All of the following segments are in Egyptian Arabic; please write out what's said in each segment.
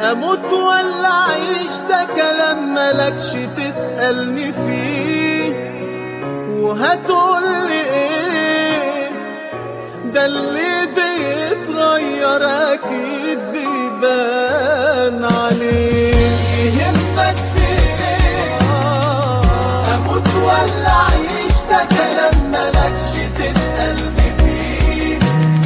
اموت ولا اعيش ده كلام ملكش تسألني فيه وهتقولي ايه ده اللي بيتغير اكيد بيبان عليه يهمك في ايه اموت ولا اعيش ده كلام ملكش تسألني فيه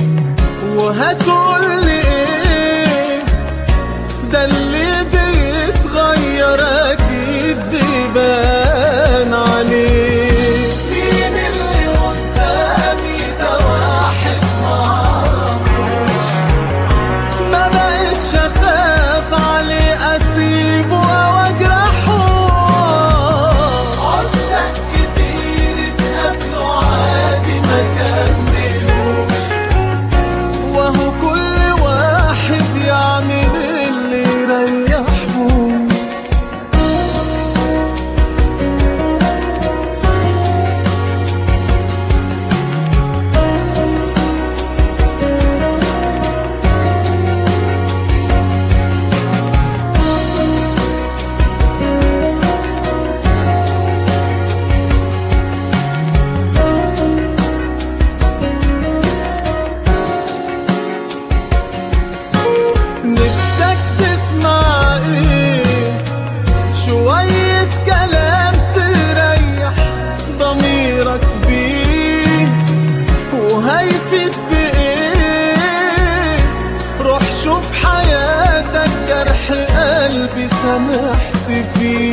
وهتقولي ايه ده اللي بيتغير اكيد بيبان عليه مين اللي قدامي ده واحد معرفوش ما بقتش اخاف عليه اسيبه او اجرحه عشاق كتير اتقابلوا عادي ما كملوش وهو كل واحد يعمل اللي يريحه نفسك تسمع ايه شوية كلام تريح ضميرك بيه وهيفيد بايه روح شوف حياتك جرح قلبي سامحت فيه